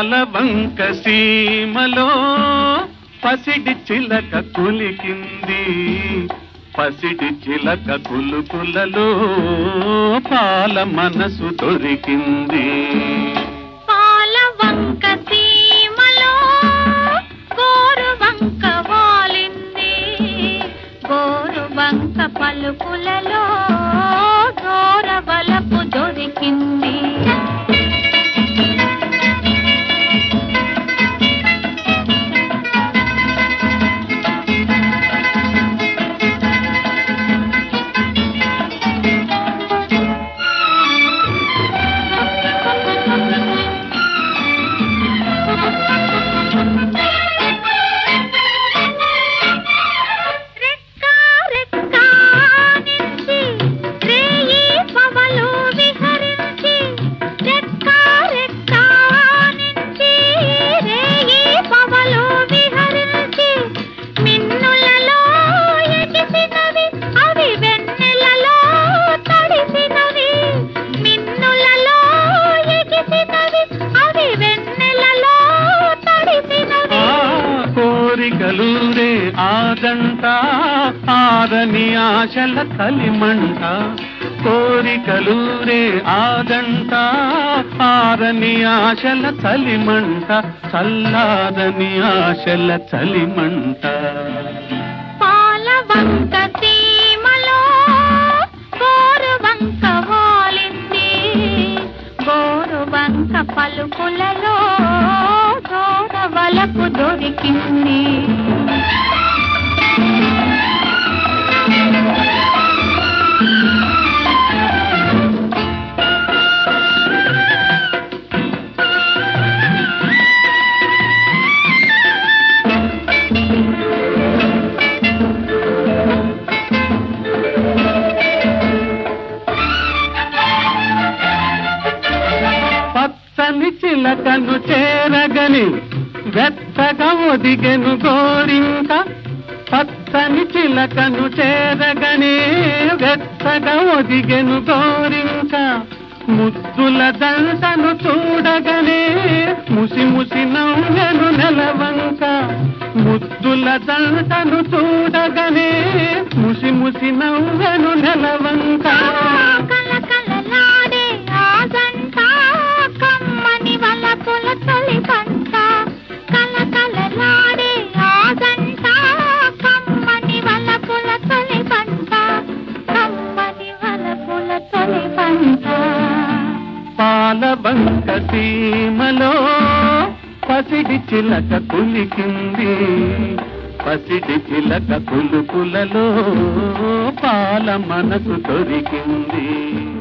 పాలవంక సీమలో పసిడి చిలక కులికింది పసిడి చిలక కులుకులలో పాల మనసు దొరికింది పాలవంక సీమలో గోరువంక వాలింది గోరువంక పలుకులలో దూరవలపు దొరికింది రెక్క రెక్క నుంచి రేయి పవలు విహరించి రెక్క రెక్క నుంచి రేయి పవలు విహరించి మిన్నులలో ఎగిసినవి అవి వెన్నెలలో తడిసినవి మిన్నులలో ఎగిసినవి అవి వెన్నెలలో తడిసినవి ఆ కోరికలూరే ఆదంట ఆరని ఆశల కలిమంట కోరికలూరే ఆదంట ఆరని ఆశల చలిమంట చల్లారని ఆశల చలిమంట పాలవంక సీమలో గోరువంక వాలింది గోరువంక పలుకులలో దూరవలపు దొరికింది పచ్చని చిలకను చేరగని వెత్తగా ఒదిగెను గోరింక పచ్చని చిలకను చేరగని వెత్తగా ఒదిగెను గోరింక ముద్దుల దండను చూడగనే ముసి ముసి నవ్వెను నెలవంక ముద్దుల దండను చూడగనే ముసి ముసి నవ్వెను నెలవంక కలకలలాడే ఆజంట కమ్మని వలపుల తొలి పంట కలకలలాడే ఆజంట కమ్మని వలపుల తొలి పంట కమ్మని వలపుల తొలి పంట పాలబంక సీమలో పసిడి చిలక కులికింది పసిడి చిలక కులుకులలో పాల మనసు దొరికింది